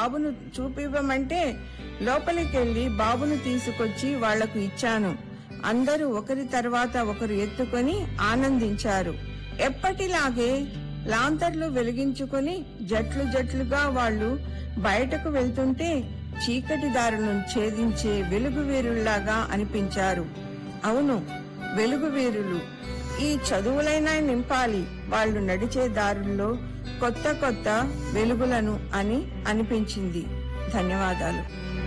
బాబును చూపివ్వమంటే లోపలికెళ్లి బాబును తీసుకొచ్చి వాళ్లకు ఇచ్చాను అందరూ ఒకరి తర్వాత ఒకరు ఎత్తుకొని ఆనందించారు ఎప్పటిలాగే లాంతర్లు వెలిగించుకొని జట్లు జట్లుగా వాళ్ళు బయటకు వెళ్తుంటే చీకటి దారులను ఛేదించే వెలుగువీరుల్లాగా అనిపించారు అవును వెలుగువీరులు ఈ చదువులైనా నింపాలి వాళ్ళు నడిచే దారుల్లో కొత్త కొత్త వెలుగులను అని అనిపించింది ధన్యవాదాలు